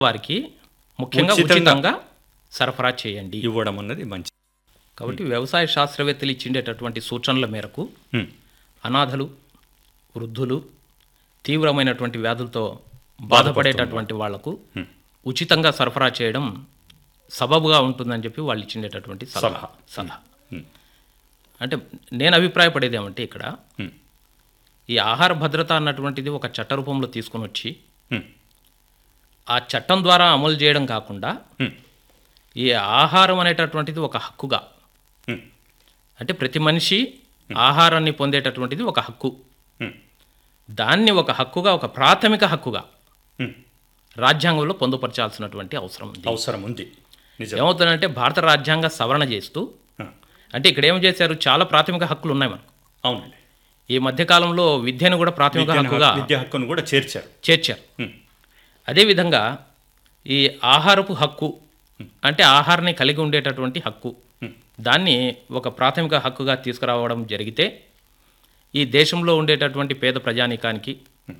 వారికి ముఖ్యంగా ఉచితంగా. ఉచితంగా సరఫరా చేయండి ఇవ్వడం అన్నది మంచి కాబట్టి వ్యవసాయ శాస్త్రవేత్తలు ఇచ్చిండేటటువంటి సూచనల మేరకు ఉమ్, అనాథలు వృద్ధులు తీవ్రమైనటువంటి వ్యాధులతో బాధపడేటటువంటి వాళ్లకు ఉచితంగా సరఫరా చేయడం సబబుగా ఉంటుందని చెప్పి వాళ్ళు ఇచ్చిండేటటువంటి సలహా సలహా ఉమ్, అంటే నేను అభిప్రాయపడేది ఏమంటే ఇక్కడ ఉమ్, ఈ ఆహార భద్రత అన్నటువంటిది ఒక చట్ట రూపంలో తీసుకొని వచ్చి ఉమ్, ఆ చట్టం ద్వారా అమలు చేయడం కాకుండా ఉమ్, ఈ ఆహారం అనేటటువంటిది ఒక హక్కుగా ఉమ్, అంటే ప్రతి మనిషి ఆహారాన్ని పొందేటటువంటిది ఒక హక్కు ఉమ్, దాన్ని ఒక హక్కుగా ఒక ప్రాథమిక హక్కుగా ఉమ్. రాజ్యాంగంలో పొందుపరచాల్సినటువంటి అవసరం ఉంది అవసరం ఉంది నిజం ఏమవుతుందంటే భారత రాజ్యాంగ సవరణ చేస్తూ ఆ, అంటే ఇక్కడ ఏం చేశారు చాలా ప్రాథమిక హక్కులు ఉన్నాయి మనకు అవునండి ఈ మధ్యకాలంలో విద్యను కూడా ప్రాథమిక విద్యను హక్కుగా హక్కు- విద్యా హక్కును కూడా చేర్చారు చేర్చారు ఉమ్, అదేవిధంగా ఈ ఆహారపు హక్కు అంటే ఆహారాన్ని కలిగి ఉండేటటువంటి హక్కు ఉమ్, దాన్ని ఒక ప్రాథమిక హక్కుగా తీసుకురావడం జరిగితే ఈ దేశంలో ఉండేటటువంటి పేద ప్రజానీకానికి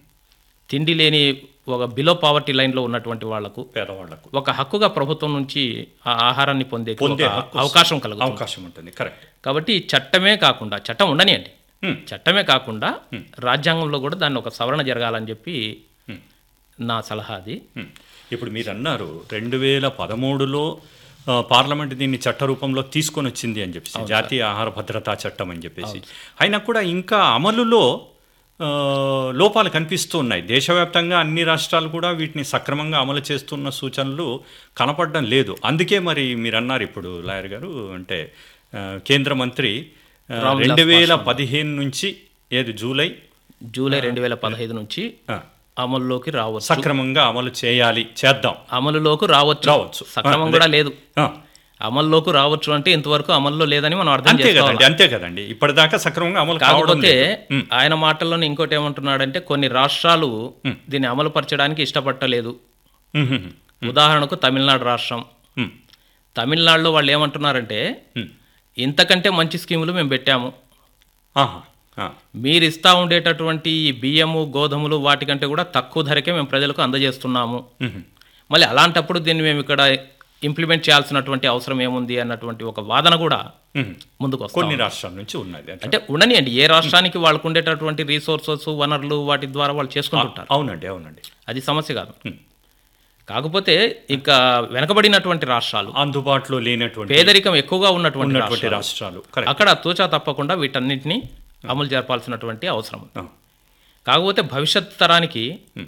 తిండి లేని ఒక బిలో పావర్టీ లైన్లో ఉన్నటువంటి వాళ్లకు పేదవాళ్లకు ఒక హక్కుగా ప్రభుత్వం నుంచి ఆ ఆహారాన్ని పొందే పొందే ఒక హక్కు అవకాశం కలుగుతుంది అవకాశం ఉంటుంది కరెక్ట్ కాబట్టి ఈ చట్టమే కాకుండా చట్టం ఉండనియండి ఉమ్, చట్టమే కాకుండా రాజ్యాంగంలో కూడా దాన్ని ఒక సవరణ జరగాలని చెప్పి ఉమ్. నా సలహా అది ఉమ్. ఇప్పుడు మీరు అన్నారు రెండు వేల పదమూడులో ఆ, పార్లమెంట్ దీన్ని చట్ట రూపంలో తీసుకొని వచ్చింది అని చెప్పేసి జాతీయ ఆహార భద్రతా చట్టం అని చెప్పేసి అయినా కూడా ఇంకా అమలులో ఆ, లోపాలు కనిపిస్తూ ఉన్నాయి దేశవ్యాప్తంగా అన్ని రాష్ట్రాలు కూడా వీటిని సక్రమంగా అమలు చేస్తున్న సూచనలు కనపడడం లేదు అందుకే మరి మీరు అన్నారు ఇప్పుడు లాయర్ గారు అంటే ఆ, కేంద్ర మంత్రి ఆ, రామ్ రెండు విలాస్ వేల పదిహేను నుంచి ఏది జూలై జూలై రెండు వేల పదహైదు నుంచి ఆ, అమల్లోకి రావచ్చు సక్రమంగా అమలు చేయాలి చేద్దాం అమలులోకి రావచ్చు రావచ్చు. సక్రమం ఆ, కూడా లేదు ఆ. అమల్లోకి రావచ్చు అంటే ఇంతవరకు అమల్లో లేదని మనం అర్థం అంతే చేసుకోవాలి కదండి అంతే కదండి ఇప్పటిదాకా సక్రమంగా అమలు కావడం కాకపోతే లేదు. ఉమ్, ఆయన మాటల్లోనే ఇంకోటి ఏమంటున్నాడంటే కొన్ని రాష్ట్రాలు దీన్ని అమలు పరచడానికి ఇష్టపట్టలేదు ఉమ్, ఉమ్, ఉదాహరణకు తమిళనాడు రాష్ట్రం ఉమ్, తమిళనాడులో వాళ్ళు ఏమంటున్నారంటే ఉమ్. ఇంతకంటే మంచి స్కీములు మేము పెట్టాము ఆహా, ఆ, మీరు ఇస్తా ఉండేటటువంటి ఈ బియ్యము గోధుమలు వాటికంటే కూడా తక్కువ ధరకే మేము ప్రజలకు అందజేస్తున్నాము ఉమ్, మళ్ళీ అలాంటప్పుడు దీన్ని మేము ఇక్కడ ఇంప్లిమెంట్ చేయాల్సినటువంటి అవసరం ఏముంది అన్నటువంటి ఒక వాదన కూడా ఉమ్. ముందుకు వస్తుంది కొన్ని రాష్ట్రాల నుంచి ఉన్నది అట్లా. అంటే ఉండనియండి ఏ రాష్ట్రానికి వాళ్ళకు ఉండేటటువంటి రీసోర్సెస్ వనరులు వాటి ద్వారా వాళ్ళు చేసుకుంటుంటారు అవునండి అవునండి అది సమస్య కాదు Hmm. కాకపోతే ఇంకా వెనకబడినటువంటి రాష్ట్రాలు అందుబాటులో లేనటువంటి పేదరికం ఎక్కువగా ఉన్నటువంటి ఉన్నటువంటి రాష్ట్రాలు రాష్ట్రాలు కరెక్ట్ అక్కడ తూచా తప్పకుండా వీటన్నిటిని అమలు జరపాల్సినటువంటి అవసరం ఉంది. ఆ, కాకపోతే భవిష్యత్ తరానికి Hmm.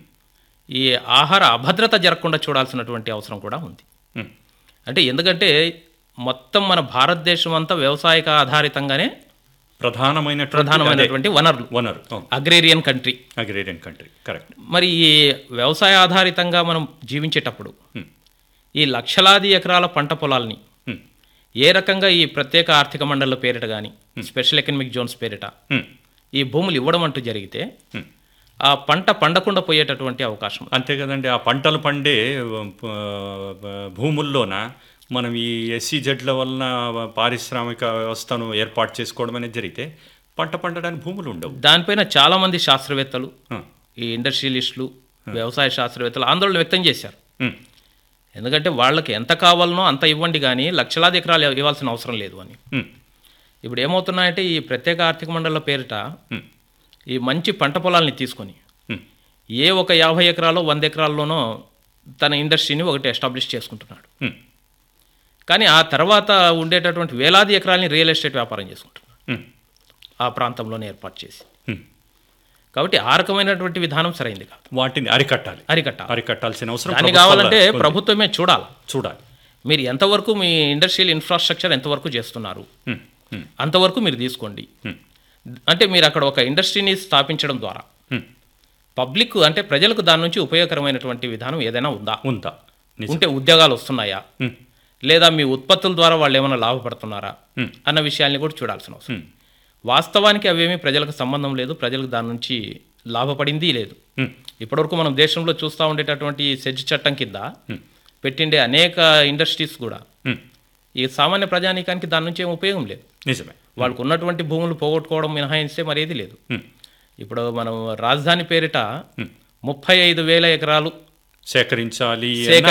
ఈ ఆహార అభద్రత జరగకుండా చూడాల్సినటువంటి అవసరం కూడా ఉంది ఉమ్, అంటే ఎందుకంటే మొత్తం మన భారతదేశం అంతా వ్యవసాయక ఆధారితంగానే ప్రధానమైనటువంటి ప్రధానమైనటువంటి వనరులు అదే వనరు agrarian country agrarian country correct మరి ఈ వ్యవసాయ ఆధారితంగా మనం జీవించేటప్పుడు Hmm. ఈ లక్షలాది ఎకరాల పంట పొలాల్ని ఉమ్, ఏ రకంగా ఈ ప్రత్యేక ఆర్థిక మండళ్ళ పేరిట కానీ స్పెషల్ ఎకనామిక్ జోన్స్ పేరిట ఉమ్, ఈ భూములు ఇవ్వడం అంటూ జరిగితే ఉమ్. ఆ పంట పండకుండా పోయేటటువంటి అవకాశం ఉంది. అంతే కదండి ఆ పంటలు పండే ఆ, భూముల్లోన మనం ఈ ఎస్సీ జడ్ల వలన పారిశ్రామిక వ్యవస్థను ఏర్పాటు చేసుకోవడం అనేది జరిగితే పంట పండడానికి భూములు ఉండవు దానిపైన చాలామంది శాస్త్రవేత్తలు ఆ, ఈ ఇండస్ట్రియలిస్టులు వ్యవసాయ శాస్త్రవేత్తలు ఆందోళన వ్యక్తం చేశారు ఉమ్, ఎందుకంటే వాళ్ళకి ఎంత కావాలనో అంత ఇవ్వండి కానీ లక్షలాది ఎకరాలు ఇవ్వాల్సిన అవసరం లేదు అని ఉమ్, ఇప్పుడు ఏమవుతున్నాయంటే ఈ ప్రత్యేక ఆర్థిక మండల పేరిట ఉమ్, ఈ మంచి పంట పొలాల్ని తీసుకొని ఉమ్, ఏ ఒక యాభై ఎకరాలు వంద ఎకరాల్లోనో తన ఇండస్ట్రీని ఒకటి ఎస్టాబ్లిష్ చేసుకుంటున్నాడు ఉమ్, కానీ ఆ తర్వాత ఉండేటటువంటి వేలాది ఎకరాలని రియల్ ఎస్టేట్ వ్యాపారం చేసుకుంటున్నాడు ఉమ్, ఆ ప్రాంతంలోనే ఏర్పాటు చేసి ఉమ్. కాబట్టి ఆ రకమైనటువంటి విధానం సరైంది కాదు వాటిని అరికట్టాలి అరికట్టాలి అరికట్టాల్సిన అవసరం దాన్ని ప్రభుత్వాల కావాలంటే ఉంది. ప్రభుత్వమే చూడాలి చూడాలి మీరు ఎంతవరకు మీ ఇండస్ట్రియల్ ఇన్ఫ్రాస్ట్రక్చర్ ఎంతవరకు చేస్తున్నారు ఉమ్, ఉమ్, అంతవరకు మీరు తీసుకోండి ఉమ్, అంటే మీరు అక్కడ ఒక ఇండస్ట్రీని స్థాపించడం ద్వారా ఉమ్. పబ్లిక్ అంటే ప్రజలకు దాని నుంచి ఉపయోగకరమైనటువంటి విధానం ఏదైనా ఉందా ఉందా నిజం ఉంటే ఉద్యోగాలు వస్తున్నాయా ఉమ్, లేదా మీ ఉత్పత్తుల ద్వారా వాళ్ళు ఏమైనా లాభపడుతున్నారా Hmm. అన్న విషయాల్ని కూడా చూడాల్సిన అవసరం ఉమ్, వాస్తవానికి అవేమీ ప్రజలకు సంబంధం లేదు ప్రజలకు దాని నుంచి లాభపడింది లేదు ఉమ్, ఇప్పటివరకు మనం దేశంలో చూస్తూ ఉండేటటువంటి సెజ్ చట్టం కింద పెట్టిండే అనేక ఇండస్ట్రీస్ కూడా ఉమ్. ఈ సామాన్య ప్రజానీకానికి దాని నుంచి ఏం ఉపయోగం లేదు నిజమే వాళ్ళకు ఉన్నటువంటి భూములు పోగొట్టుకోవడం మినహాయిస్తే మరేది లేదు ఉమ్, ఇప్పుడు మనం రాజధాని పేరిట ముప్పై ఐదు వేల ఎకరాలు సేకరించాలి సేకరించాలి.